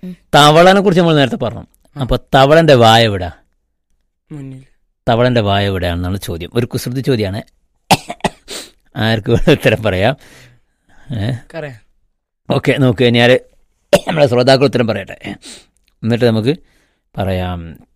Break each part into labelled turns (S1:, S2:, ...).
S1: തവളനെ കുറിച്ച് നമ്മൾ നേരത്തെ പറഞ്ഞു അപ്പൊ തവളന്റെ വായ എവിടാ
S2: മുന്നിൽ
S1: തവളന്റെ വായ എവിടെയാണെന്നാണ് ചോദ്യം ഒരു കുസൃതി ചോദ്യമാണ് ആർക്ക് വേണം ഉത്തരം പറയാം ഏഹ്
S2: കറിയാം
S1: ഓക്കെ നോക്ക് ഞാൻ നമ്മളെ ശ്രോതാക്കൾ ഉത്തരം പറയട്ടെ എന്നിട്ട് നമുക്ക് പറയാം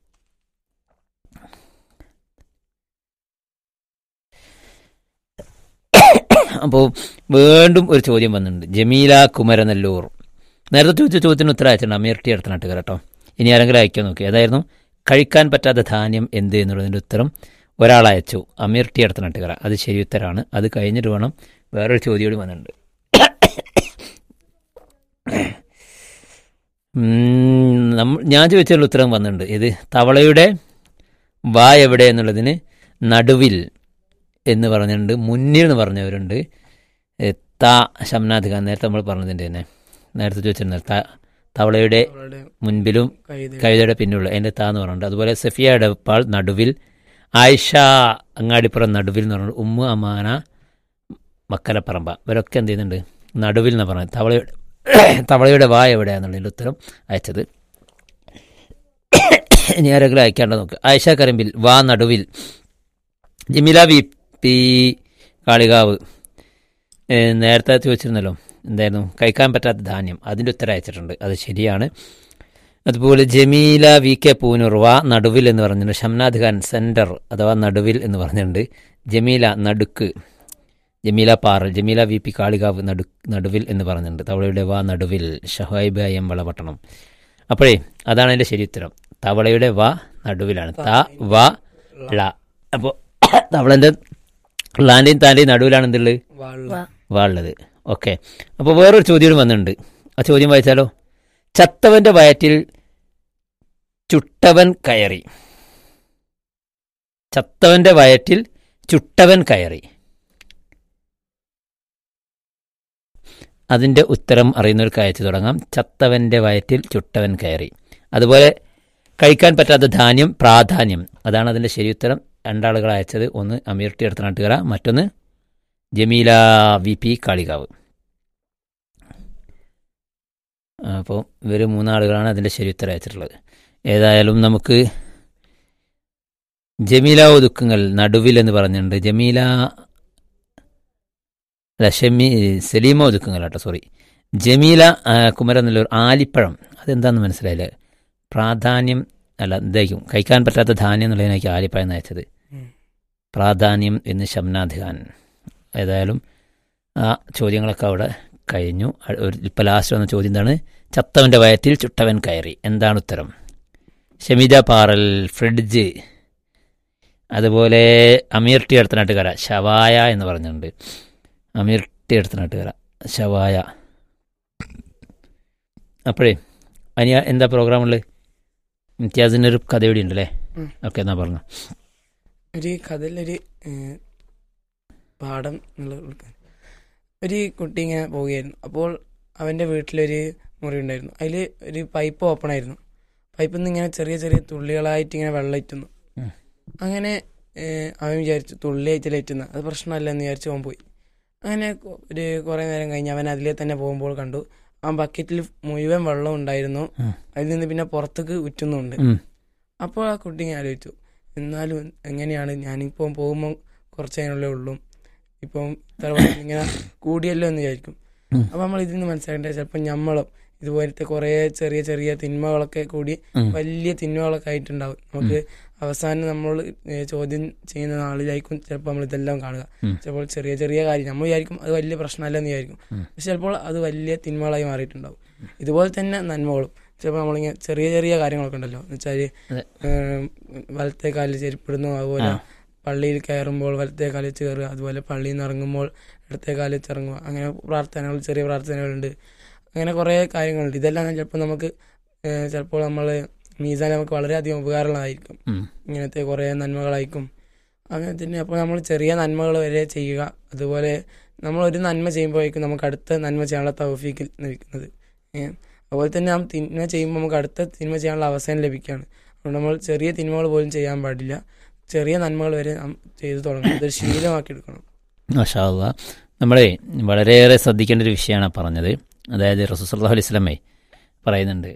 S1: അപ്പോൾ വീണ്ടും ഒരു ചോദ്യം വന്നിട്ടുണ്ട് ജമീല കുമരനെല്ലൂർ നേരത്തെ ചോദിച്ച ചോദ്യത്തിന് ഉത്തരം അയച്ചിട്ടുണ്ട് അമീർ ടി അടുത്ത നാട്ടുകാർ കേട്ടോ ഇനി ആരെങ്കിലും അയക്കാൻ നോക്കി അതായിരുന്നു കഴിക്കാൻ പറ്റാത്ത ധാന്യം എന്ത് എന്നുള്ളതിൻ്റെ ഉത്തരം ഒരാൾ അയച്ചു അമീർ ടി അടുത്ത നാട്ടുകാര അത് ശരി ഉത്തരമാണ് അത് കഴിഞ്ഞിട്ട് വേണം വേറൊരു ചോദ്യം കൂടി വന്നിട്ടുണ്ട് ഉം, നമ്മ- ഞാൻ ചോദിച്ചുള്ള ഉത്തരം വന്നിട്ടുണ്ട് ഇത് തവളയുടെ വാ എവിടെ എന്നുള്ളതിന് നടുവിൽ എന്ന് പറഞ്ഞിട്ടുണ്ട് മുന്നിൽ എന്ന് പറഞ്ഞവരുണ്ട് ഏ, ത ഷംനാഥ് ഖാൻ നേരത്തെ നമ്മൾ പറഞ്ഞതിൻ്റെ തന്നെ നേരത്തെ ചോദിച്ചിട്ടുണ്ട് ത തവളയുടെ
S2: അവളുടെ
S1: മുൻപിലും
S2: കൈത്
S1: കഴുതയുടെ പിന്നിലുള്ള എൻ്റെ താ എന്ന് പറഞ്ഞിട്ടുണ്ട് അതുപോലെ സഫിയ എടപ്പാൾ നടുവിൽ ആയിഷ അങ്ങാടിപ്പുറം നടുവിൽ എന്ന് പറഞ്ഞിട്ട് ഉമ്മു അമാന മക്കലപ്പറമ്പ ഇവരൊക്കെ എന്ത് ചെയ്യുന്നുണ്ട് നടുവിൽ എന്ന് പറഞ്ഞത് തവളയുടെ തവളയുടെ വായ എവിടെയാണെന്നുള്ളതിൻ്റെ ഉത്തരം അയച്ചത് ഇനി ആരെങ്കിലും അയക്കാണ്ട് നോക്ക് ആയിഷ കരമ്പിൽ വാ നടുവിൽ ജമീല വി പി കാളികാവ് ഏ, നേരത്തെ ചോദിച്ചിരുന്നല്ലോ എന്തായിരുന്നു കഴിക്കാൻ പറ്റാത്ത ധാന്യം അതിൻ്റെ ഉത്തരം അയച്ചിട്ടുണ്ട് അത് ശരിയാണ് അതുപോലെ ജമീല വി കെ പൂനൂർ വാ നടുവിൽ എന്ന് പറഞ്ഞിട്ടുണ്ട് ഷംനാദ് ഖാൻ സെൻറ്റർ അഥവാ നടുവിൽ എന്ന് പറഞ്ഞിട്ടുണ്ട് ജമീല നടുക്ക് ജമീല പാറൽ ജമീല വി പി കാളികാവ് നടു നടുവിൽ എന്ന് പറഞ്ഞിട്ടുണ്ട് തവളയുടെ വാ നടുവിൽ ഷഹൈബ എം വളപട്ടണം അപ്പോഴേ അതാണ് അതിൻ്റെ ശരി ഉത്തരം തവളയുടെ വാ നടുവിലാണ് ത വ ള അപ്പോൾ തവളൻ്റെ ലാൻ്റെയും താൻ്റെയും നടുവിലാണ് എന്തുള്ളത്
S2: വാള
S1: വാ ഉള്ളത് ഓക്കെ അപ്പോൾ വേറൊരു ചോദ്യം കൂടി വന്നിട്ടുണ്ട് ആ ചോദ്യം വായിച്ചാലോ ചത്തവന്റെ വയറ്റിൽ ചുട്ടവൻ കയറി ചത്തവന്റെ വയറ്റിൽ ചുട്ടവൻ കയറി അതിന്റെ ഉത്തരം അറിയുന്നവർക്ക് അയച്ചു തുടങ്ങാം ചത്തവന്റെ വയറ്റിൽ ചുട്ടവൻ കയറി അതുപോലെ കഴിക്കാൻ പറ്റാത്ത ധാന്യം പ്രാധാന്യം അതാണ് അതിന്റെ ശരി ഉത്തരം രണ്ടാളുകൾ അയച്ചത് ഒന്ന് അമീർ ടി അടുത്ത നാട്ടുകര മറ്റൊന്ന് ജമീല വി പി കാളികാവ് അപ്പോൾ ഇവർ മൂന്നാളുകളാണ് അതിൻ്റെ ശരി ഉത്തരം അയച്ചിട്ടുള്ളത് ഏതായാലും നമുക്ക് ജമീല ഒതുക്കുങ്ങൾ നടുവിൽ എന്ന് പറഞ്ഞിട്ടുണ്ട് ജമീല അല്ല ഷമി സലീമ ഒതുക്കുങ്ങൾ കേട്ടോ സോറി ജമീല ആ, കുമരൻ എന്നുള്ളൊരു ആലിപ്പഴം അതെന്താണെന്ന് മനസ്സിലായില്ല പ്രാധാന്യം അല്ല എന്തായിരിക്കും കഴിക്കാൻ പറ്റാത്ത ധാന്യം എന്നുള്ളതിനായിരിക്കും ആലിപ്പഴം എന്ന് അയച്ചത്
S2: ഉം.
S1: പ്രാധാന്യം എന്ന് ഷംനാഥ് ഖാൻ ഏതായാലും ആ ചോദ്യങ്ങളൊക്കെ അവിടെ കഴിഞ്ഞു അ- ഒരു ഇപ്പം ലാസ്റ്റ് വന്ന ചോദ്യം എന്താണ് ചത്തവൻ്റെ വയറ്റിൽ ചുട്ടവൻ കയറി എന്താണ് ഉത്തരം ഷമിജ പാറൽ ഫ്രിഡ്ജ് അതുപോലെ അമീർ ടി അടുത്ത നാട്ടുകാര ഷവായ എന്ന് പറഞ്ഞിട്ടുണ്ട് അമീർ ടി അടുത്ത നാട്ടുകാര ഷവായ അപ്പോഴേ അനി എന്താ പ്രോഗ്രാമുള്ളത് ഇംതിയാസിനൊരു കഥ ഇവിടെ ഉണ്ടല്ലേ
S2: ഉം.
S1: ഓക്കെ എന്നാ പറഞ്ഞു
S2: ഒരു കഥയിലൊരു ഏഹ്, പാഠം എന്നുള്ള ഉൾക്ക- ഒരു കുട്ടി ഇങ്ങനെ പോവുകയായിരുന്നു അപ്പോൾ അവൻ്റെ വീട്ടിലൊരു മുറി ഉണ്ടായിരുന്നു അതിൽ ഒരു പൈപ്പ് ഓപ്പൺ ആയിരുന്നു പൈപ്പിൽ നിന്ന് ഇങ്ങനെ ചെറിയ ചെറിയ തുള്ളികളായിട്ട് ഇങ്ങനെ വെള്ളം ഇറ്റുന്നു
S1: ഉം.
S2: അങ്ങനെ ഏഹ്, അവൻ വിചാരിച്ചു തുള്ളിയായിട്ട് ലറ്റുന്ന അത് പ്രശ്നമല്ല എന്ന് വിചാരിച്ച് അവൻ പോയി അങ്ങനെ കൊ- ഒരു കുറേ നേരം കഴിഞ്ഞ് അവൻ അതിലേ തന്നെ പോകുമ്പോൾ കണ്ടു ആ ബക്കറ്റിൽ മുഴുവൻ വെള്ളം ഉണ്ടായിരുന്നു
S1: ഉം.
S2: അതിൽ നിന്ന് പിന്നെ പുറത്തേക്ക് ഉറ്റുന്നുണ്ട്
S1: ഉം.
S2: അപ്പോൾ ആ കുട്ടി ഇങ്ങനെ ആലോചിച്ചു എന്നാലും എങ്ങനെയാണ് ഞാനിപ്പോൾ പോകുമ്പോൾ കുറച്ച് അതിനുള്ളേ ഉള്ളൂ ഇപ്പം ഇത്ര വട്ടം ഇങ്ങനെ കൂടിയല്ലോ എന്ന് വിചാരിക്കും
S1: ഉം.
S2: അപ്പം നമ്മൾ ഇതിൽ നിന്ന് മനസ്സിലാക്കേണ്ടത് ചിലപ്പോൾ നമ്മളും ഇതുപോലത്തെ കുറേ ചെറിയ ചെറിയ തിന്മകളൊക്കെ കൂടി
S1: ഉം.
S2: വലിയ തിന്മകളൊക്കെ ആയിട്ടുണ്ടാവും നമുക്ക് അവസാനം നമ്മൾ ഏ, ചോദ്യം ചെയ്യുന്ന നാളിലായിരിക്കും ചിലപ്പോൾ നമ്മൾ ഇതെല്ലാം കാണുക
S1: ഉം.
S2: ചിലപ്പോൾ ചെറിയ ചെറിയ കാര്യം നമ്മൾ വിചാരിക്കും അത് വലിയ പ്രശ്നമല്ലെന്ന് വിചാരിക്കും
S1: ഉം.
S2: പക്ഷെ ചിലപ്പോൾ അത് വലിയ തിന്മകളായി മാറിയിട്ടുണ്ടാവും ഇതുപോലെ തന്നെ നന്മകളും ചിലപ്പോൾ നമ്മളിങ്ങനെ ചെറിയ ചെറിയ കാര്യങ്ങളൊക്കെ ഉണ്ടല്ലോ എന്ന് വെച്ചാൽ
S1: അതെ.
S2: വലത്തെ കാലിൽ ചെരുപ്പിടുന്നു അതുപോലെ
S1: ആ.
S2: പള്ളിയിൽ കയറുമ്പോൾ വലത്തെ കാലിൽ വെച്ച് കയറുക അതുപോലെ പള്ളിയിൽ നിന്ന് ഇറങ്ങുമ്പോൾ ഇടത്തെ കാലിൽ വെച്ച് ഇറങ്ങുക അങ്ങനെ പ്രാർത്ഥനകൾ ചെറിയ പ്രാർത്ഥനകളുണ്ട് അങ്ങനെ കുറേ കാര്യങ്ങളുണ്ട് ഇതെല്ലാം ചിലപ്പോൾ നമുക്ക് ഏഹ്, ചിലപ്പോൾ നമ്മൾ മീസാൻ നമുക്ക് വളരെയധികം ഉപകാരമുള്ളതായിരിക്കും
S1: ഉം.
S2: ഇങ്ങനത്തെ കുറേ നന്മകളായിരിക്കും അങ്ങനെ തന്നെ അപ്പോൾ നമ്മൾ ചെറിയ നന്മകൾ വരെ ചെയ്യുക അതുപോലെ നമ്മൾ ഒരു നന്മ ചെയ്യുമ്പോഴേക്കും നമുക്ക് അടുത്ത നന്മ ചെയ്യാനുള്ള തൗഫീക്കിൽ ലഭിക്കുന്നത് ഏഹ്. അതുപോലെ തന്നെ നാം തിന്മ ചെയ്യുമ്പോൾ നമുക്ക് അടുത്ത തിന്മ ചെയ്യാനുള്ള അവസരം ലഭിക്കുകയാണ് അതുകൊണ്ട് നമ്മൾ ചെറിയ തിന്മകൾ പോലും ചെയ്യാൻ പാടില്ല ചെറിയ നന്മകൾ വരെ നാം ചെയ്തു തുടങ്ങണം അതൊരു ശീലമാക്കി എടുക്കണം
S1: മാഷാല്ല നമ്മളെ വളരെയേറെ ശ്രദ്ധിക്കേണ്ട ഒരു വിഷയമാണ് പറഞ്ഞത് അതായത് റസൂസ് അലൈഹി സ്വലമേ പറയുന്നുണ്ട്